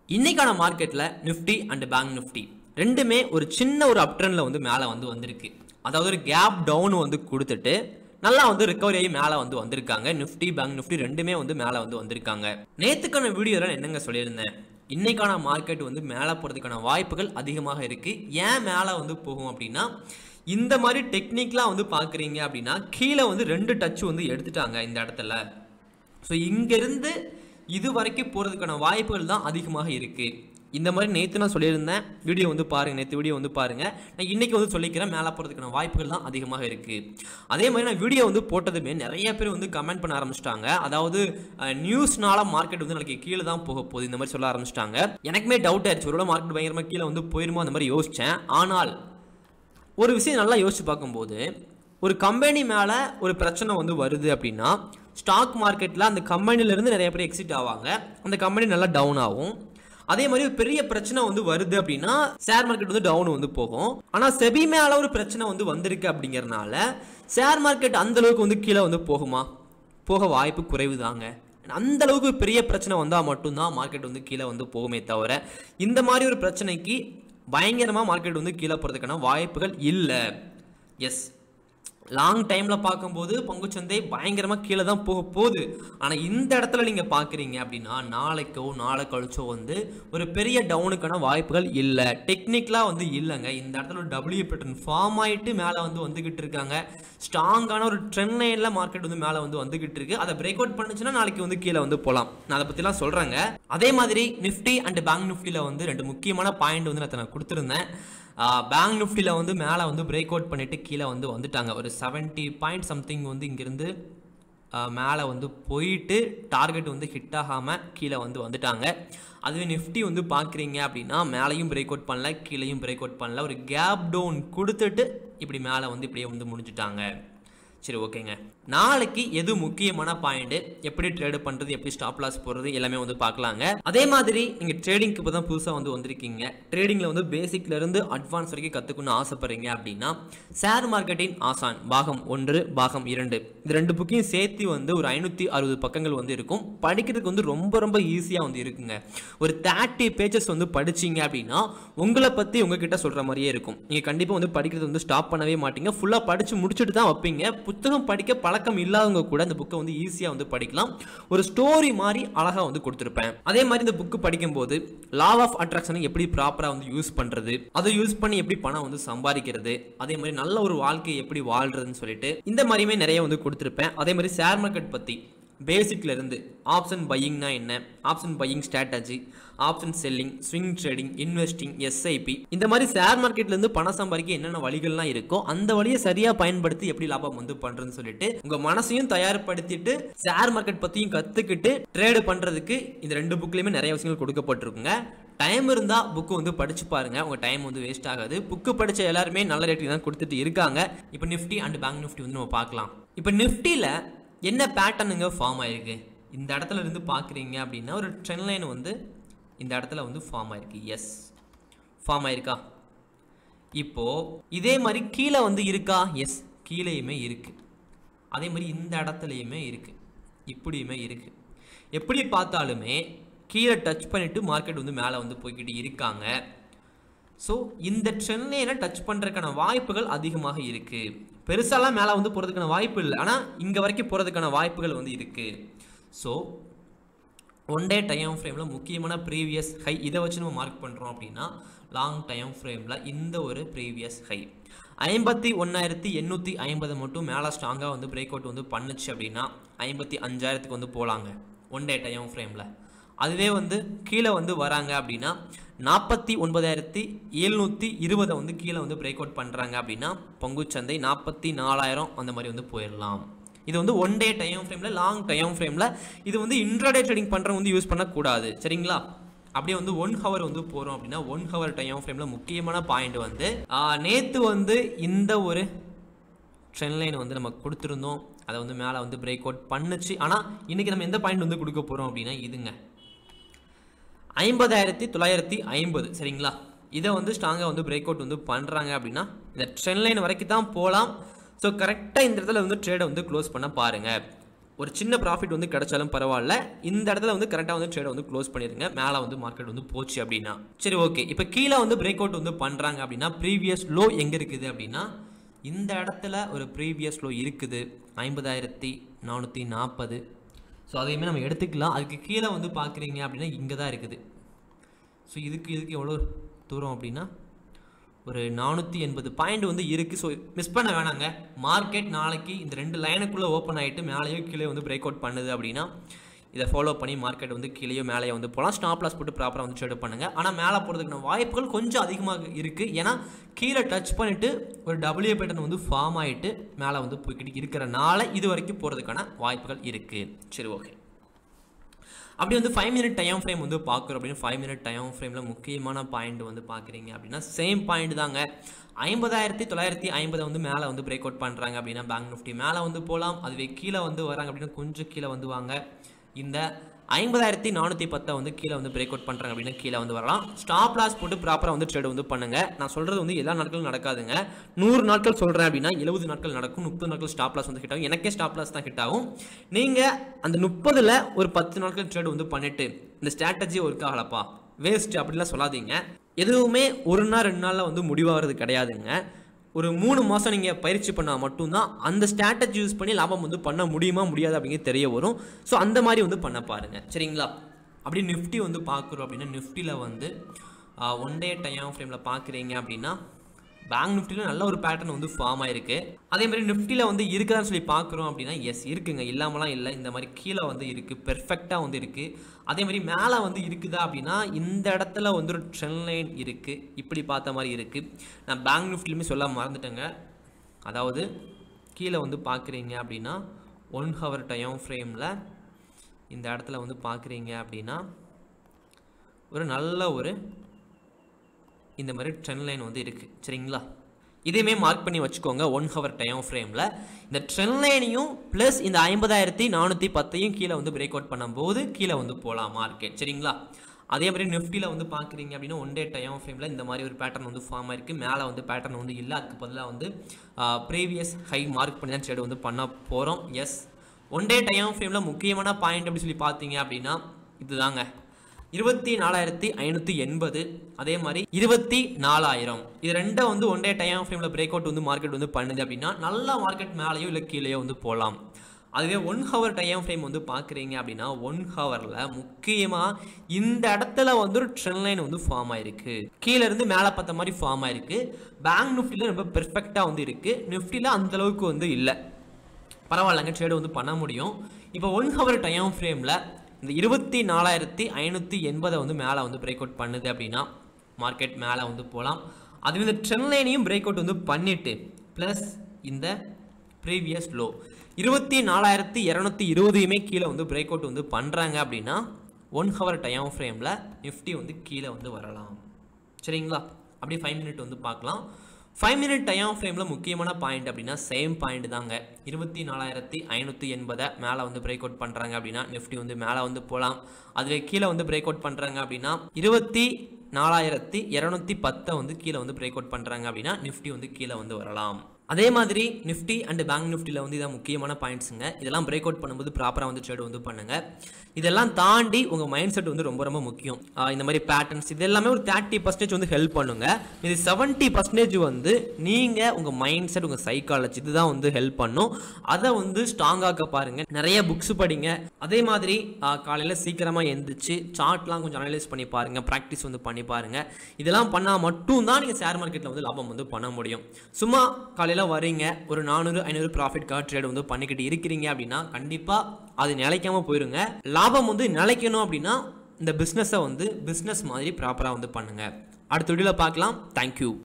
இன்னைக்கான மார்க்கெட்டில் Nifty and bank Nifty ரெண்டுமே ஒரு சின்ன ஒரு அப் ட்ரெண்டில் வந்து மேலே வந்து வந்திருக்கு அதாவது ஒரு கேப் டவுன் வந்து கொடுத்துட்டு நல்லா வந்து ரிகவரி ஆகி மேலே வந்து வந்திருக்காங்க நிஃப்டி பேங்க் நிஃப்டி ரெண்டுமே வந்து மேலே வந்து வந்திருக்காங்க நேத்துக்கான வீடியோவில் என்னங்க சொல்லியிருந்தேன் இன்னைக்கான மார்க்கெட் வந்து மேலே போகிறதுக்கான வாய்ப்புகள் அதிகமாக இருக்கு ஏன் மேலே வந்து போகும் அப்படின்னா இந்த மாதிரி டெக்னிக்லாம் வந்து பார்க்குறீங்க அப்படின்னா கீழே வந்து ரெண்டு டச் வந்து எடுத்துட்டாங்க இந்த இடத்துல ஸோ இங்கேருந்து இது வரைக்கும் போகிறதுக்கான வாய்ப்புகள் தான் அதிகமாக இருக்குது இந்த மாதிரி நேற்று நான் சொல்லியிருந்தேன் வீடியோ வந்து பாருங்கள் நேற்று வீடியோ வந்து பாருங்கள் நான் இன்றைக்கி வந்து சொல்லிக்கிறேன் மேலே போகிறதுக்கான வாய்ப்புகள் தான் அதிகமாக இருக்குது அதே மாதிரி நான் வீடியோ வந்து போட்டதுமே நிறைய பேர் வந்து கமெண்ட் பண்ண ஆரம்பிச்சிட்டாங்க அதாவது நியூஸ்னால மார்க்கெட் வந்து நாளைக்கு கீழே தான் போக போகுது இந்த மாதிரி சொல்ல ஆரம்பிச்சிட்டாங்க எனக்குமே டவுட் ஆயிடுச்சு ஒருவேளை மார்க்கெட் பயங்கரமாக கீழே வந்து போயிருமோ அந்த மாதிரி யோசித்தேன் ஆனால் ஒரு விஷயம் நல்லா யோசிச்சு பார்க்கும்போது ஒரு கம்பெனி மேலே ஒரு பிரச்சனை வந்து வருது அப்படின்னா ஸ்டாக் மார்க்கெட்டில் அந்த கம்பெனிலேருந்து நிறைய பேர் எக்ஸிட் ஆவாங்க அந்த கம்பெனி நல்லா டவுன் ஆகும் அதே மாதிரி ஒரு பெரிய பிரச்சனை வந்து வருது அப்படின்னா ஷேர் மார்க்கெட் வந்து டவுன் வந்து போகும் ஆனால் செபி மேலே ஒரு பிரச்சனை வந்து வந்திருக்கு அப்படிங்கறனால ஷேர் மார்க்கெட் அந்த அளவுக்கு வந்து கீழே வந்து போகுமா போக வாய்ப்பு குறைவு தாங்க அந்த அளவுக்கு ஒரு பெரிய பிரச்சனை வந்தால் மட்டும்தான் மார்க்கெட் வந்து கீழே வந்து போகுமே தவிர இந்த மாதிரி ஒரு பிரச்சனைக்கு பயங்கரமாக மார்க்கெட் வந்து கீழே போகிறதுக்கான வாய்ப்புகள் இல்லை எஸ் லாங் டைமில் பார்க்கும்போது பங்குச்சந்தை பயங்கரமாக கீழே தான் போக போகுது ஆனால் இந்த இடத்துல நீங்கள் பார்க்குறீங்க அப்படின்னா நாளைக்கோ நாளை கழிச்சோ வந்து ஒரு பெரிய டவுனுக்கான வாய்ப்புகள் இல்லை டெக்னிக்கலாக வந்து இல்லைங்க இந்த இடத்துல ஒரு டபிள்யூ பேட்டர்ன் ஃபார்ம் ஆகிட்டு மேலே வந்து வந்துக்கிட்டு இருக்காங்க ஸ்ட்ராங்கான ஒரு ட்ரெண்ட் லைனில் மார்க்கெட் வந்து மேலே வந்து வந்துக்கிட்டு இருக்கு அதை பிரேக் அவுட் பண்ணுச்சுன்னா நாளைக்கு வந்து கீழே வந்து போகலாம் நான் அதை பற்றிலாம் சொல்கிறேங்க அதே மாதிரி நிஃப்டி அண்ட் பேங்க் நிஃப்டியில் வந்து ரெண்டு முக்கியமான பாயிண்ட் வந்து நான் நான் கொடுத்துருந்தேன் பேங்க் நிஃப்டியில் வந்து மேலே வந்து பிரேக் அவுட் பண்ணிட்டு கீழே வந்து வந்துட்டாங்க ஒரு செவன்ட்டி பாயிண்ட் சம்திங் வந்து இங்கேருந்து மேலே வந்து போயிட்டு டார்கெட் வந்து ஹிட் ஆகாமல் கீழே வந்து வந்துட்டாங்க அதுவே நிஃப்டி வந்து பார்க்குறீங்க அப்படின்னா மேலேயும் பிரேக் அவுட் பண்ணல கீழேயும் பிரேக் அவுட் பண்ணல ஒரு கேப் டவுன் கொடுத்துட்டு இப்படி மேலே வந்து இப்படியே வந்து முடிஞ்சுட்டாங்க சரி ஓகேங்க நாளைக்கு எது முக்கியமான பாயிண்ட் எப்படி ட்ரேடு பண்றது எப்படி ஸ்டாப் லாஸ் போடுறது எல்லாமே வந்து பார்க்கலாங்க அதே மாதிரி நீங்க ட்ரேடிங்க்கு இப்போ தான் புதுசாக வந்து வந்திருக்கீங்க ட்ரேடிங்ல வந்து பேசிக்ல இருந்து அட்வான்ஸ் வரைக்கும் கத்துக்கணும்னு ஆசைப்படுறீங்க அப்படின்னா ஷேர் மார்க்கெட்டின் ஆசான் பாகம் ஒன்று பாகம் இரண்டு இந்த ரெண்டு புக்கையும் சேர்த்து வந்து ஒரு ஐநூற்றி அறுபது பக்கங்கள் வந்து இருக்கும் படிக்கிறதுக்கு வந்து ரொம்ப ரொம்ப ஈஸியாக வந்து இருக்குங்க ஒரு தேர்ட்டி பேஜஸ் வந்து படிச்சீங்க அப்படின்னா உங்களை பற்றி உங்ககிட்ட சொல்கிற மாதிரியே இருக்கும் நீங்கள் கண்டிப்பாக வந்து படிக்கிறது வந்து ஸ்டாப் பண்ணவே மாட்டீங்க ஃபுல்லாக படித்து முடிச்சுட்டு தான் வைப்பீங்க புத்தகம் படிக்க பழக்கம் இல்லாதவங்க கூட இந்த புக்கை வந்து ஈஸியாக வந்து படிக்கலாம் ஒரு ஸ்டோரி மாதிரி அழகாக வந்து கொடுத்துருப்பேன் அதே மாதிரி இந்த புக்கு படிக்கும்போது லா ஆஃப் அட்ராக்ஷனை எப்படி ப்ராப்பராக வந்து யூஸ் பண்ணுறது அதை யூஸ் பண்ணி எப்படி பணம் வந்து சம்பாதிக்கிறது அதே மாதிரி நல்ல ஒரு வாழ்க்கையை எப்படி வாழ்றதுன்னு சொல்லிட்டு இந்த மாதிரியுமே நிறைய வந்து கொடுத்துருப்பேன் அதே மாதிரி ஷேர் மார்க்கெட் பற்றி பேசிக்ல இருந்து ஆப்ஷன் பையிங்னா என்ன option buying strategy option selling swing trading investing SIP இந்த மாதிரி ஷேர் மார்க்கெட்ல இருந்து பணம் சம்பாதிக்க என்னென்ன வழிகள்லாம் இருக்கோ அந்த வழியை சரியா பயன்படுத்தி எப்படி லாபம் வந்து பண்றதுன்னு சொல்லிட்டு உங்க மனசையும் தயார்படுத்திட்டு ஷேர் மார்க்கெட் பத்தியும் கத்துக்கிட்டு ட்ரேடு பண்றதுக்கு இந்த ரெண்டு புக்லயுமே நிறைய விஷயங்கள் கொடுக்கப்பட்டிருக்குங்க டைம் இருந்தா புக்கு வந்து படிச்சு பாருங்க உங்க டைம் வந்து வேஸ்ட் ஆகாது புக்கு படிச்ச எல்லாருமே நல்ல ரேட்டிங் தான் கொடுத்துட்டு இருக்காங்க இப்போ நிஃப்டி அண்ட் பேங்க் நிஃப்டி வந்து நம்ம பார்க்கலாம் இப்போ நிஃப்டியில் என்ன பேட்டர்னுங்க ஃபார்ம் ஆயிருக்கு இந்த இடத்துல இருந்து பார்க்குறீங்க அப்படின்னா ஒரு ட்ரெண்ட் லைன் வந்து இந்த இடத்துல வந்து ஃபார்ம் ஆயிருக்கு எஸ் ஃபார்ம் ஆயிருக்கா இப்போ இதே மாதிரி கீழே வந்து இருக்கா எஸ் கீழேயுமே இருக்கு அதே மாதிரி இந்த இடத்துலையுமே இருக்கு இப்படியுமே இருக்கு எப்படி பார்த்தாலுமே கீழே டச் பண்ணிட்டு மார்க்கெட் வந்து மேலே வந்து போய்கிட்டு இருக்காங்க ஸோ இந்த ட்ரெண்ட் லைனை டச் பண்ணுறதுக்கான வாய்ப்புகள் அதிகமாக இருக்குது பெருசாலாம் மேலே வந்து போகிறதுக்கான வாய்ப்பு இல்லை ஆனால் இங்கே வரைக்கும் போகிறதுக்கான வாய்ப்புகள் வந்து இருக்குது ஸோ ஒன் டே டைம் ஃப்ரேமில் முக்கியமான ப்ரீவியஸ் ஹை இதை வச்சு நம்ம மார்க் பண்ணுறோம் அப்படின்னா லாங் டைம் ஃப்ரேமில் இந்த ஒரு ப்ரீவியஸ் ஹை ஐம்பத்தி ஒன்றாயிரத்தி எண்ணூற்றி ஐம்பது மட்டும் மேலே ஸ்ட்ராங்காக வந்து பிரேக் அவுட் வந்து பண்ணுச்சு அப்படின்னா ஐம்பத்தி அஞ்சாயிரத்துக்கு வந்து போகலாங்க ஒன் டே டைம் ஃப்ரேமில் அதுவே வந்து கீழே வந்து வராங்க அப்படின்னா நாற்பத்தி ஒன்பதாயிரத்தி எழுநூற்றி இருபதை வந்து கீழே வந்து பிரேக் அவுட் பண்ணுறாங்க அப்படின்னா பங்குச்சந்தை நாற்பத்தி நாலாயிரம் அந்த மாதிரி வந்து போயிடலாம் இது வந்து ஒன் டே டைம் ஃப்ரேமில் லாங் டைம் ஃப்ரேமில் இது வந்து இன்ட்ராடே ட்ரேடிங் பண்ணுறவங்க வந்து யூஸ் பண்ணக்கூடாது சரிங்களா அப்படியே வந்து ஒன் ஹவர் வந்து போகிறோம் அப்படின்னா ஒன் ஹவர் டைம் ஃப்ரேமில் முக்கியமான பாயிண்ட் வந்து நேற்று வந்து இந்த ஒரு ட்ரெண்ட் லைன் வந்து நம்ம கொடுத்துருந்தோம் அதை வந்து மேலே வந்து பிரேக் அவுட் பண்ணுச்சு ஆனால் இன்றைக்கி நம்ம எந்த பாயிண்ட் வந்து கொடுக்க போகிறோம் அப்படின்னா இதுங்க ஐம்பதாயிரத்தி தொள்ளாயிரத்தி ஐம்பது சரிங்களா இதை வந்து ஸ்ட்ராங்காக வந்து பிரேக் அவுட் வந்து பண்ணுறாங்க அப்படின்னா இந்த ட்ரெண்ட் லைன் வரைக்கும் தான் போகலாம் ஸோ கரெக்டாக இந்த இடத்துல வந்து ட்ரேடை வந்து க்ளோஸ் பண்ண பாருங்கள் ஒரு சின்ன ப்ராஃபிட் வந்து கிடைச்சாலும் பரவாயில்ல இந்த இடத்துல வந்து கரெக்டாக வந்து ட்ரேடை வந்து க்ளோஸ் பண்ணிடுங்க மேலே வந்து மார்க்கெட் வந்து போச்சு அப்படின்னா சரி ஓகே இப்போ கீழே வந்து பிரேக் அவுட் வந்து பண்ணுறாங்க அப்படின்னா ப்ரீவியஸ் லோ எங்கே இருக்குது அப்படின்னா இந்த இடத்துல ஒரு ப்ரீவியஸ் லோ இருக்குது ஐம்பதாயிரத்தி நானூற்றி நாற்பது ஸோ அதையுமே நம்ம எடுத்துக்கலாம் அதுக்கு கீழே வந்து பார்க்குறீங்க அப்படின்னா இங்கே தான் இருக்குது ஸோ இதுக்கு இதுக்கு எவ்வளோ தூரம் அப்படின்னா ஒரு நானூற்றி எண்பது பாயிண்ட் வந்து இருக்குது ஸோ மிஸ் பண்ண வேணாங்க மார்க்கெட் நாளைக்கு இந்த ரெண்டு லைனுக்குள்ளே ஓப்பன் ஆகிட்டு மேலேயோ கீழே வந்து பிரேக் அவுட் பண்ணுது அப்படின்னா இதை ஃபாலோ பண்ணி மார்க்கெட் வந்து கீழேயோ மேலேயோ வந்து போகலாம் ஸ்டாப் லாஸ் போட்டு ப்ராப்பராக வந்து ட்ரேட் பண்ணுங்கள் ஆனால் மேலே போகிறதுக்கான வாய்ப்புகள் கொஞ்சம் அதிகமாக இருக்குது ஏன்னா கீழே டச் பண்ணிவிட்டு ஒரு டபிள்யூ பேட்டர்ன் வந்து ஃபார்ம் ஆகிட்டு மேலே வந்து போய்கிட்டு இருக்கிறனால இது வரைக்கும் போகிறதுக்கான வாய்ப்புகள் இருக்குது சரி ஓகே அப்படி வந்து ஃபைவ் மினிட் டைம் ஃப்ரேம் வந்து பார்க்குறோம் அப்படின்னு ஃபைவ் மினிட் டைம் ஃப்ரேமில் முக்கியமான பாயிண்ட் வந்து பார்க்குறீங்க அப்படின்னா சேம் பாயிண்ட் தாங்க ஐம்பதாயிரத்தி தொள்ளாயிரத்தி ஐம்பதை வந்து மேலே வந்து பிரேக் அவுட் பண்ணுறாங்க அப்படின்னா பேங்க் நிஃப்டி மேலே வந்து போகலாம் அதுவே கீழே வந்து வராங்க அப்படின்னா கொஞ்சம் கீழே வந்து வாங்க இந்த ஐம்பதாயிரத்தி நானூற்றி பத்தை வந்து கீழே வந்து பிரேக் அவுட் பண்ணுறாங்க அப்படின்னா கீழே வந்து வரலாம் ஸ்டாப் லாஸ் போட்டு ப்ராப்பராக வந்து ட்ரேட் வந்து பண்ணுங்க நான் சொல்கிறது வந்து எல்லா நாட்களும் நடக்காதுங்க நூறு நாட்கள் சொல்கிறேன் அப்படின்னா எழுபது நாட்கள் நடக்கும் முப்பது நாட்கள் ஸ்டாப் லாஸ் வந்து ஹிட் ஆகும் எனக்கே ஸ்டாப் லாஸ் தான் ஹிட் ஆகும் நீங்கள் அந்த முப்பதில் ஒரு பத்து நாட்கள் ட்ரேட் வந்து பண்ணிட்டு இந்த ஸ்ட்ராட்டஜி ஒர்க் ஆகலப்பா வேஸ்ட் அப்படிலாம் சொல்லாதீங்க எதுவுமே ஒரு நாள் ரெண்டு நாளில் வந்து முடிவாகிறது கிடையாதுங்க ஒரு மூணு மாதம் நீங்கள் பயிற்சி பண்ணால் மட்டும்தான் அந்த ஸ்ட்ராட்டஜி யூஸ் பண்ணி லாபம் வந்து பண்ண முடியுமா முடியாது அப்படிங்கிறது தெரிய வரும் ஸோ அந்த மாதிரி வந்து பண்ண பாருங்கள் சரிங்களா அப்படி நிஃப்டி வந்து பார்க்குறோம் அப்படின்னா நிஃப்டியில் வந்து ஒன் டே டைம் ஃப்ரேமில் பார்க்குறீங்க அப்படின்னா பேங்க் நிஃப்டியில் நல்ல ஒரு பேட்டர்ன் வந்து ஃபார்ம் ஆயிருக்கு அதே மாதிரி நிஃப்டியில் வந்து இருக்குதான்னு சொல்லி பார்க்குறோம் அப்படின்னா எஸ் இருக்குங்க இல்லாமலாம் இல்லை இந்த மாதிரி கீழே வந்து இருக்குது பெர்ஃபெக்டாக வந்து இருக்குது அதே மாதிரி மேலே வந்து இருக்குதா அப்படின்னா இந்த இடத்துல வந்து ஒரு ட்ரெண்ட் லைன் இருக்குது இப்படி பார்த்த மாதிரி இருக்குது நான் பேங்க் நிஃப்டிலுமே சொல்ல மறந்துட்டேங்க அதாவது கீழே வந்து பார்க்குறீங்க அப்படின்னா ஒன் ஹவர் டைம் ஃப்ரேமில் இந்த இடத்துல வந்து பார்க்குறீங்க அப்படின்னா ஒரு நல்ல ஒரு இந்த மாதிரி ட்ரெண்ட் லைன் வந்து இருக்குது சரிங்களா இதையுமே மார்க் பண்ணி வச்சுக்கோங்க ஒன் ஹவர் டைம் ஃப்ரேமில் இந்த ட்ரெண்ட் லைனையும் ப்ளஸ் இந்த ஐம்பதாயிரத்தி நானூற்றி பத்தையும் கீழே வந்து பிரேக் அவுட் பண்ணும்போது கீழே வந்து போகலாம் மார்க்கெட் சரிங்களா அதே மாதிரி நிஃப்டியில் வந்து பார்க்குறீங்க அப்படின்னா ஒன் டே டைம் ஃப்ரேமில் இந்த மாதிரி ஒரு பேட்டர்ன் வந்து ஃபார்ம் ஆயிருக்கு மேலே வந்து பேட்டர்ன் வந்து இல்லை அதுக்கு பதிலாக வந்து ப்ரீவியஸ் ஹை மார்க் பண்ணி தான் ட்ரேட் வந்து பண்ண போகிறோம் எஸ் ஒன் டே டைம் ஃப்ரேமில் முக்கியமான பாயிண்ட் அப்படி சொல்லி பார்த்தீங்க அப்படின்னா இதுதாங்க இருபத்தி நாலாயிரத்தி ஐநூற்றி எண்பது அதே மாதிரி இருபத்தி நாலாயிரம் இது ரெண்டும் வந்து ஒன் டே டைம் ஃப்ரேமில் பிரேக் அவுட் வந்து மார்க்கெட் வந்து பண்ணுது அப்படின்னா நல்ல மார்க்கெட் மேலேயோ இல்லை கீழேயோ வந்து போகலாம் அதுவே ஒன் ஹவர் டைம் ஃப்ரேம் வந்து பார்க்குறீங்க அப்படின்னா ஒன் ஹவரில் முக்கியமாக இந்த இடத்துல வந்து ஒரு ட்ரெண்ட் லைன் வந்து ஃபார்ம் ஆயிருக்கு கீழே இருந்து மேலே பார்த்த மாதிரி ஃபார்ம் ஆயிருக்கு பேங்க் நிஃப்டியில் ரொம்ப பெர்ஃபெக்டாக வந்து இருக்குது நிஃப்டியில் அந்த அளவுக்கு வந்து இல்லை பரவாயில்லங்க ட்ரேடு வந்து பண்ண முடியும் இப்போ ஒன் ஹவர் டைம் ஃப்ரேமில் இந்த இருபத்தி நாலாயிரத்தி ஐநூற்றி எண்பதை வந்து மேலே வந்து பிரேக் அவுட் பண்ணுது அப்படின்னா மார்க்கெட் மேலே வந்து போகலாம் அது இந்த ட்ரெண்ட் லைனையும் பிரேக் அவுட் வந்து பண்ணிவிட்டு ப்ளஸ் இந்த ப்ரீவியஸ் லோ இருபத்தி நாலாயிரத்தி இரநூத்தி இருபதையுமே கீழே வந்து பிரேக் அவுட் வந்து பண்ணுறாங்க அப்படின்னா ஒன் ஹவர் டைம் ஃப்ரேமில் நிஃப்டி வந்து கீழே வந்து வரலாம் சரிங்களா அப்படியே ஃபைவ் மினிட் வந்து பார்க்கலாம் ஃபைவ் மினிட் டைம் ஃப்ரேமில் முக்கியமான பாயிண்ட் அப்படின்னா சேம் பாயிண்ட் தாங்க இருபத்தி நாலாயிரத்தி ஐநூற்றி எண்பதை மேலே வந்து பிரேக் அவுட் பண்ணுறாங்க அப்படின்னா நிஃப்டி வந்து மேலே வந்து போகலாம் அதுவே கீழே வந்து பிரேக் அவுட் பண்ணுறாங்க அப்படின்னா இருபத்தி நாலாயிரத்தி இரநூத்தி பத்தை வந்து கீழே வந்து பிரேக் அவுட் பண்ணுறாங்க அப்படின்னா நிஃப்டி வந்து கீழே வந்து வரலாம் அதே மாதிரி நிஃப்டி அண்ட் பேங்க் நிஃப்டியில் வந்து இதான் முக்கியமான பாயிண்ட்ஸுங்க இதெல்லாம் பிரேக் அவுட் பண்ணும்போது ப்ராப்பராக வந்து ட்ரேட் வந்து பண்ணுங்க இதெல்லாம் தாண்டி உங்கள் மைண்ட் செட் வந்து ரொம்ப ரொம்ப முக்கியம் ஆஹ் இந்த மாதிரி பேட்டர்ன்ஸ் இது எல்லாமே ஒரு தேர்ட்டி பர்சன்டேஜ் வந்து ஹெல்ப் பண்ணுங்க இது செவன்ட்டி பர்சன்டேஜ் வந்து நீங்கள் உங்கள் மைண்ட் செட் உங்கள் சைக்காலஜி இதுதான் வந்து ஹெல்ப் பண்ணும் அதை வந்து ஸ்ட்ராங்காக்க பாருங்க நிறைய புக்ஸ் படிங்க அதே மாதிரி காலையில் சீக்கிரமாக எந்திரிச்சு சார்ட்லாம் கொஞ்சம் அனலைஸ் பண்ணி பாருங்க ப்ராக்டிஸ் வந்து பண்ணி பாருங்க இதெல்லாம் பண்ணால் மட்டும்தான் நீங்கள் ஷேர் மார்க்கெட்டில் வந்து லாபம் வந்து பண்ண முடியும் சும்மா காலையில் வரீங்க ஒரு நானூறு ஐநூறு ப்ராஃபிட்காக ட்ரேட் வந்து பண்ணிக்கிட்டு இருக்கிறீங்க அப்படின்னா கண்டிப்பாக அது நிலைக்காம போயிருங்க லாபம் வந்து நிலைக்கணும் அப்படின்னா இந்த பிஸ்னஸை வந்து பிஸ்னஸ் மாதிரி ப்ராப்பராக வந்து பண்ணுங்க அடுத்த வீடியோவில் பார்க்கலாம் தேங்க்யூ